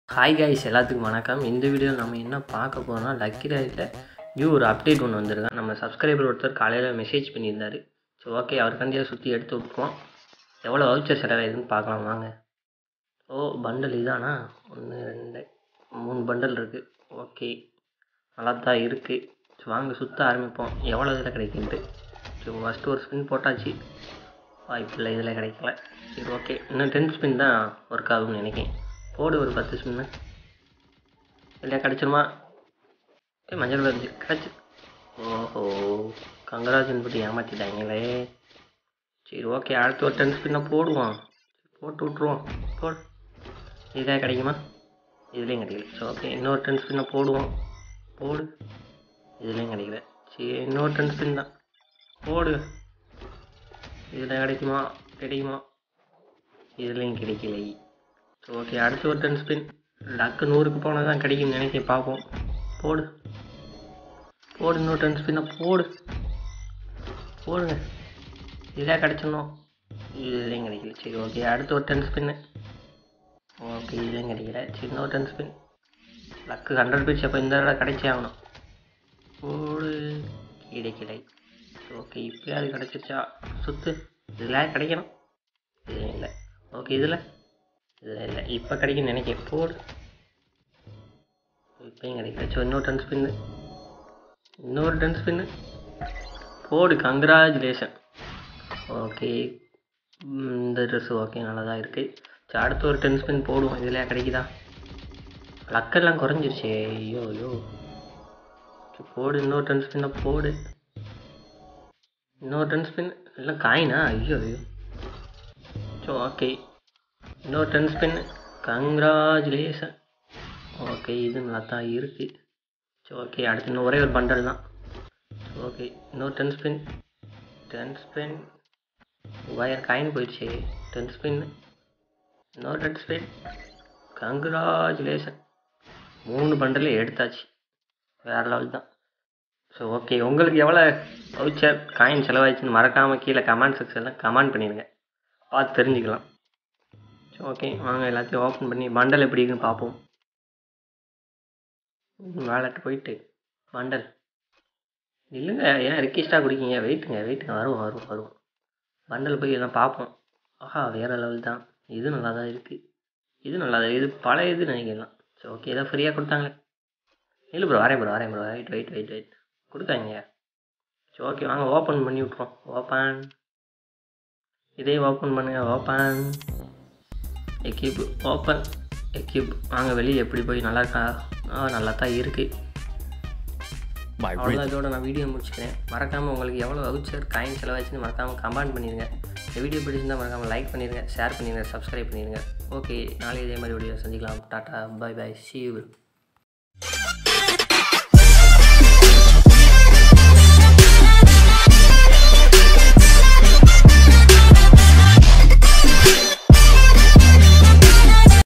hi guys எல்லாத்துக்கும் வணக்கம் இந்த வீடியோவில் நம்ம என்ன பார்க்க போகிறோம்னா லக்கி ராயில் நியூ ஒரு அப்டேட் ஒன்று வந்திருக்கோம் நம்ம சப்ஸ்கிரைபர் ஒருத்தர் காலையில் மெசேஜ் பண்ணியிருந்தாரு ஸோ ஓகே அவருக்காண்டியாக சுற்றி எடுத்து விட்டுருவோம் எவ்வளோ வவுச்சர் செலவாயிருதுன்னு பார்க்கலாம் வாங்க ஓ பண்டல் இதானா ஒன்று ரெண்டு மூணு பண்டல் இருக்குது ஓகே நல்லா தான் இருக்குது ஸோ வாங்க சுற்ற ஆரம்பிப்போம் எவ்வளோ இதில் கிடைக்குன்ட்டு ஸோ ஃபஸ்ட்டு ஒரு ஸ்பின் போட்டாச்சு வாய்ப்பில்லை இதில் கிடைக்கல சரி ஓகே இன்னும் டென் ஸ்பின் தான் ஒர்க் ஆகும்னு நினைக்கிறேன் போடு ஒரு பத்து ஸ்பின்னு இல்லையா கிடச்சிருமா ஏ மஞ்சள் கலர் இருந்துச்சு கிடச்சி ஓஹோ கங்கராஜன் பற்றி ஏமாற்றிட்டாங்களே சரி ஓகே அடுத்து ஒரு டென் ஸ்பின்னை போடுவோம் போட்டு விட்ருவோம் போடு இதே கிடைக்குமா இதுலேயும் கிடைக்கல ஸோ ஓகே இன்னொரு டென் ஸ்பின்னை போடுவோம் போடு இதுலேயும் கிடைக்கல சரி இன்னொரு டென் ஸ்பின் தான் போடு இதில் கிடைக்குமா கிடைக்குமா இதுலேயும் கிடைக்கலை ஸோ ஓகே அடுத்து ஒரு டென் ஸ்பின் லக்கு நூறுக்கு போனால் தான் கிடைக்கும்னு நினைக்க பார்ப்போம் போடு போடு இன்னொரு டென் ஸ்பின்னை போடு போடுங்க இதாக கிடச்சிடணும் இதுலேயும் கிடைக்கல சரி ஓகே அடுத்து ஒரு டென் ஸ்பின்னு ஓகே இதுலேயும் கிடைக்கல சரி இன்னொரு டென் ஸ்பின் லக்கு ஹண்ட்ரட் பீச் அப்போ இந்த தடவை கிடைச்சே ஆகணும் போடு கிடைக்கலை ஓகே இப்போயாவது கிடச்சிருச்சா சுற்று இதில் கிடைக்கணும் இதில் இல்லை ஓகே இதில் இதில் இல்லை இப்போ கிடைக்கும்னு நினைக்கிறேன் போடு இப்போயும் கிடைக்கல ஸோ இன்னொரு டென் ஸ்பின்னு இன்னொரு டென் ஸ்பின்னு போடு கங்க்ராச்சுலேஷன் ஓகே இந்த ட்ரெஸ்ஸு ஓகே நல்லா தான் இருக்குது சரி அடுத்து ஒரு டென் ஸ்பின் போடுவோம் இதில் கிடைக்குதா லக்கெல்லாம் குறைஞ்சிருச்சே ஐயோ ஐயோ சரி, போடு இன்னொரு டென் ஸ்பின்னை போடு இன்னொரு டென் ஸ்பின் எல்லாம் காயினா ஐயோ ஐயோ ஸோ ஓகே இன்னொரு டென் ஸ்பின் கங்க்ராச்சுலேஷன் ஓகே இது நல்லா தான் இருக்குது ஸோ ஓகே அடுத்து இன்னும் ஒரே ஒரு பண்டல் தான் ஓகே இன்னொரு டென் ஸ்பின் டென் ஸ்பின் ஒயர் காயின் போயிடுச்சு டென் ஸ்பின் இன்னொரு டென் ஸ்பின் கங்க்ராச்சுலேஷன் மூணு பண்டலே எடுத்தாச்சு வேறு லெவல் தான் ஸோ ஓகே உங்களுக்கு எவ்வளோ வவுச்சர் காயின் செலவாயிடுச்சுன்னு மறக்காமல் கீழே கமெண்ட் செக்ஷனில் கமெண்ட் பண்ணிடுங்க பார்த்து தெரிஞ்சுக்கலாம் ஸோ ஓகே வாங்க எல்லாத்தையும் ஓப்பன் பண்ணி பண்டல் எப்படி இருக்குன்னு பார்ப்போம் வேலட் போயிட்டு பண்டல் இல்லைங்க ஏன் ரிக்வெஸ்ட்டாக குடிக்கீங்க வெயிட்டுங்க வெயிட்டுங்க வருவோம் வருவோம் வருவோம் பண்டல் போய் எல்லாம் பார்ப்போம் ஆஹா வேறு லெவல் தான் இது நல்லா தான் இருக்குது இது நல்லா தான் இது பழைய இது நினைக்கலாம் ஸோ ஓகே ஏதோ ஃப்ரீயாக கொடுத்தாங்களே இல்லை ப்ரோ வரேன் ப்ரோ வரேன் bro wait wait wait wait கொடுத்தாங்க சரி ஓகே வாங்க ஓப்பன் பண்ணி விட்ருவோம் ஓப்பன் இதே ஓப்பன் பண்ணுங்க ஓப்பன் எக்யூப் ஓப்பன் எக்யூப் வாங்க வெளியே எப்படி போய் நல்லா இருக்கா ஆ நல்லா தான் இருக்குது My அவ்வளோ இதோட நான் வீடியோ முடிச்சுக்கிறேன் மறக்காமல் உங்களுக்கு எவ்வளோ வவுச்சர் காயின் செலவாச்சுன்னு மறக்காமல் கமெண்ட் பண்ணிடுங்க இந்த வீடியோ பிடிச்சிருந்தால் மறக்காமல் லைக் பண்ணிடுங்க ஷேர் பண்ணிடுங்க சப்ஸ்கிரைப் பண்ணிடுங்க ஓகே நாளை இதே மாதிரி வீடியோ சந்திக்கலாம் tata bye bye see you